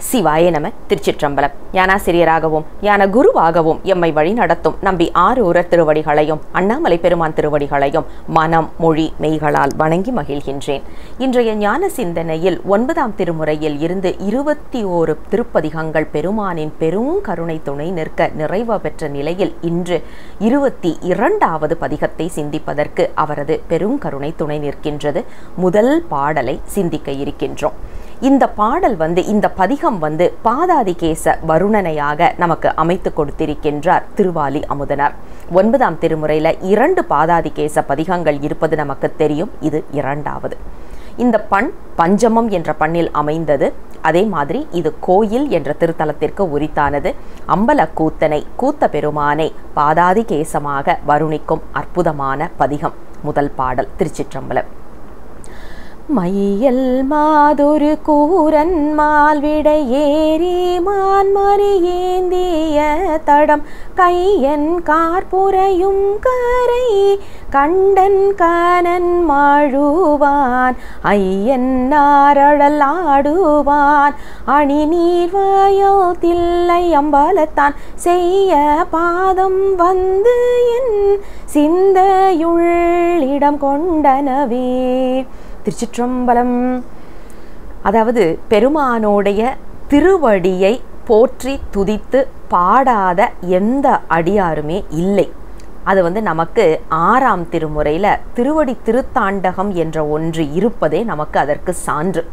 சிவாய நம திருச்சிற்றம்பலம் ஞானாசிரியராகவும் ஞான குருவாகவும் எம்மை வழி நடத்தும் நம்பி ஆரூர திருவடிகளையும் அண்ணாமலை பெருமான் திருவடிகளையும் மனம் மொழி மெய்களால் வணங்கி மகிழ்கின்றேன் இன்றைய ஞான சிந்தனையில் ஒன்பதாம் திருமுறையில் இருந்து இருபத்தி ஓரு திருப்பதிகங்கள் பெருமானின் பெரும் கருணை துணை நிற்க நிறைவு பெற்ற நிலையில் இன்று இருபத்தி இரண்டாவது பதிகத்தை சிந்திப்பதற்கு அவரது பெரும் கருணை துணை நிற்கின்றது முதல் பாடலை சிந்திக்க இருக்கின்றோம் இந்த பாடல் வந்து இந்த பதிகம் வந்து பாதாதிகேச வருணனையாக நமக்கு அமைத்து கொடுத்திருக்கின்றார் திருவாலி அமுதனார் ஒன்பதாம் திருமுறையில இரண்டு பாதாதிகேச பதிகங்கள் இருப்பது நமக்கு தெரியும் இது இரண்டாவது இந்த பண் பஞ்சமம் என்ற பண்ணில் அமைந்தது அதே மாதிரி இது கோயில் என்ற திருத்தலத்திற்கு உரித்தானது அம்பல கூத்தனை கூத்த பெருமானை பாதாதிகேசமாக வருணிக்கும் அற்புதமான பதிகம் முதல் பாடல் திருச்சிற்றம்பலம் மையல் மாதொரு கூரன் மால்விடை ஏறி மான்மறி ஏந்திய தடம் கையன் கார்புரையும் கரை கண்டன் கனன் மாழுவான் ஐயன் நாரழல் ஆடுவான் அணி நீர்வயோ தில்லை அம்பலத்தான் செய்ய பாதம் வந்து என் சிந்தையுள்ளிடம் கொண்டனவே திருச்சிற்றம்பலம் அதாவது பெருமானோடைய திருவடியை போற்றி துதித்து பாடாத எந்த அடியாருமே இல்லை அது வந்து நமக்கு ஆறாம் திருமுறையில் திருவடி திருத்தாண்டகம் என்ற ஒன்று இருப்பதே நமக்கு அதற்கு சான்று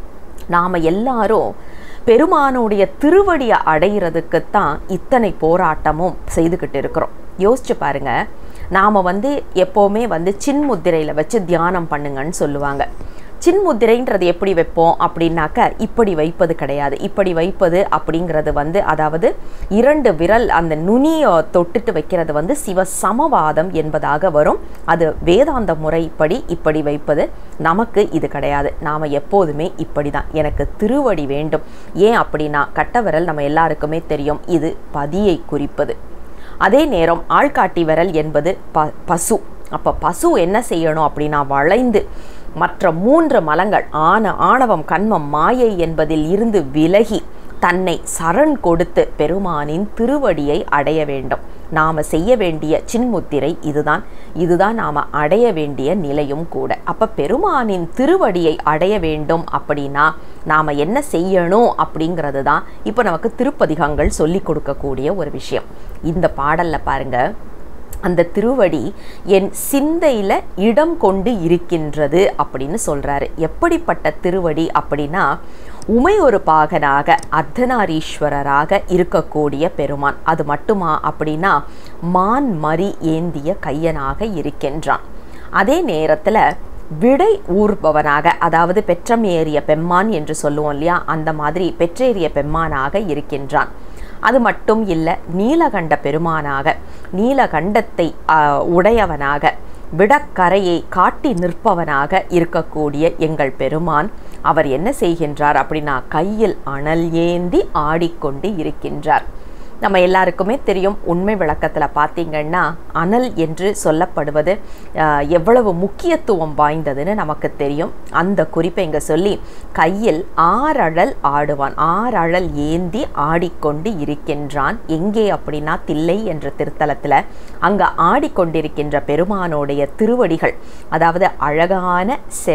நாம் எல்லாரும் பெருமானுடைய திருவடியை அடையிறதுக்குத்தான் இத்தனை போராட்டமும் செய்துக்கிட்டு இருக்கிறோம் யோசிச்சு பாருங்க நாம் வந்து எப்போவுமே வந்து சின்முத்திரையில் வச்சு தியானம் பண்ணுங்கன்னு சொல்லுவாங்க சின்முத்திரைன்றது எப்படி வைப்போம் அப்படின்னாக்க இப்படி வைப்பது கிடையாது இப்படி வைப்பது அப்படிங்கிறது வந்து அதாவது இரண்டு விரல் அந்த நுனியை தொட்டுட்டு வைக்கிறது வந்து சிவ சமவாதம் என்பதாக வரும் அது வேதாந்த முறைப்படி இப்படி வைப்பது நமக்கு இது கிடையாது நாம் எப்போதுமே இப்படி தான் எனக்கு திருவடி வேண்டும் ஏன் அப்படின்னா கட்ட விரல் நம்ம எல்லாருக்குமே தெரியும் இது பதியை குறிப்பது அதே நேரம் ஆள்காட்டி விரல் என்பது ப பசு அப்போ பசு என்ன செய்யணும் அப்படின்னா வளைந்து மற்ற மூன்று மலங்கள் ஆன ஆணவம் கண்மம் மாயை என்பதில் இருந்து விலகி தன்னை சரண் கொடுத்து பெருமானின் திருவடியை அடைய வேண்டும் நாம் செய்ய வேண்டிய சின்முத்திரை இதுதான் இதுதான் நாம் அடைய வேண்டிய நிலையும் கூட அப்போ பெருமானின் திருவடியை அடைய வேண்டும் அப்படின்னா நாம் என்ன செய்யணும் அப்படிங்கிறது தான் இப்போ நமக்கு திருப்பதிகங்கள் சொல்லி கொடுக்கக்கூடிய ஒரு விஷயம் இந்த பாடலில் பாருங்கள் அந்த திருவடி என் சிந்தையில் இடம் கொண்டு இருக்கின்றது அப்படின்னு சொல்கிறாரு எப்படிப்பட்ட திருவடி அப்படின்னா உமை ஒரு பாகனாக அர்த்தநாரீஸ்வரராக இருக்கக்கூடிய பெருமான் அது மட்டுமா அப்படின்னா மான் மறி ஏந்திய கையனாக இருக்கின்றான் அதே நேரத்தில் விடை ஊர்பவனாக அதாவது பெற்றமேறிய பெம்மான் என்று சொல்லுவோம் இல்லையா அந்த மாதிரி பெற்றேறிய பெம்மானாக இருக்கின்றான் அது மட்டும் இல்லை நீலகண்ட பெருமானாக நீலகண்டத்தை உடையவனாக விடக்கரையை காட்டி நிற்பவனாக இருக்கக்கூடிய எங்கள் பெருமான் அவர் என்ன செய்கின்றார் அப்படின்னா கையில் அனல் ஏந்தி ஆடிக்கொண்டு இருக்கின்றார் நம்ம எல்லாருக்குமே தெரியும் உண்மை விளக்கத்தில் பார்த்தீங்கன்னா அனல் என்று சொல்லப்படுவது எவ்வளவு முக்கியத்துவம் வாய்ந்ததுன்னு நமக்கு தெரியும் அந்த குறிப்பை இங்கே சொல்லி கையில் ஆறழல் ஆடுவான் ஆறழல் ஏந்தி ஆடிக்கொண்டு இருக்கின்றான் எங்கே அப்படின்னா தில்லை என்ற திருத்தலத்தில் அங்கே ஆடிக்கொண்டிருக்கின்ற பெருமானோடைய திருவடிகள் அதாவது அழகான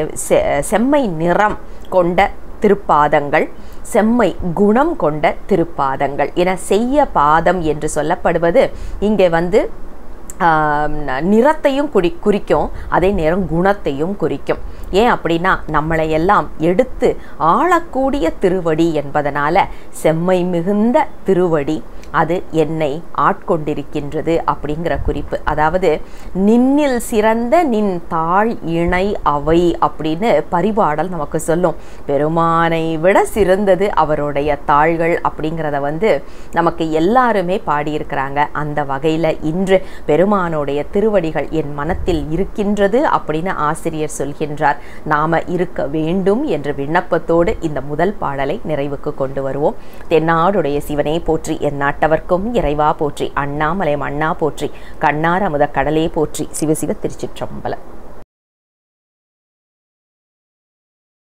செம்மை நிறம் கொண்ட திருப்பாதங்கள் செம்மை குணம் கொண்ட திருப்பாதங்கள் என செய்ய பாதம் என்று சொல்லப்படுவது இங்கே வந்து நிறத்தையும் குறி குறிக்கும் அதே நேரம் குணத்தையும் குறிக்கும் ஏன் அப்படின்னா நம்மளை எல்லாம் எடுத்து ஆளக்கூடிய திருவடி என்பதனால செம்மை மிகுந்த திருவடி அது என்னை ஆட்கொண்டிருக்கின்றது அப்படிங்கிற குறிப்பு அதாவது நின்னில் சிறந்த நின் தாழ் இணை அவை அப்படின்னு பரிபாடல் நமக்கு சொல்லும் பெருமானை விட சிறந்தது அவருடைய தாள்கள் அப்படிங்கிறத வந்து நமக்கு எல்லாருமே பாடியிருக்கிறாங்க அந்த வகையில் இன்று பெருமானுடைய திருவடிகள் என் மனத்தில் இருக்கின்றது அப்படின்னு ஆசிரியர் சொல்கின்றார் நாம இருக்க வேண்டும் என்ற விண்ணப்பத்தோடு இந்த முதல் பாடலை நிறைவுக்கு கொண்டு வருவோம் தென்னாடுடைய சிவனே போற்றி என் நாட்டவர்க்கும் இறைவா போற்றி அண்ணாமலை அண்ணா போற்றி கண்ணார் அமுத கடலே போற்றி சிவசிவ திருச்சிற்றம்பலம்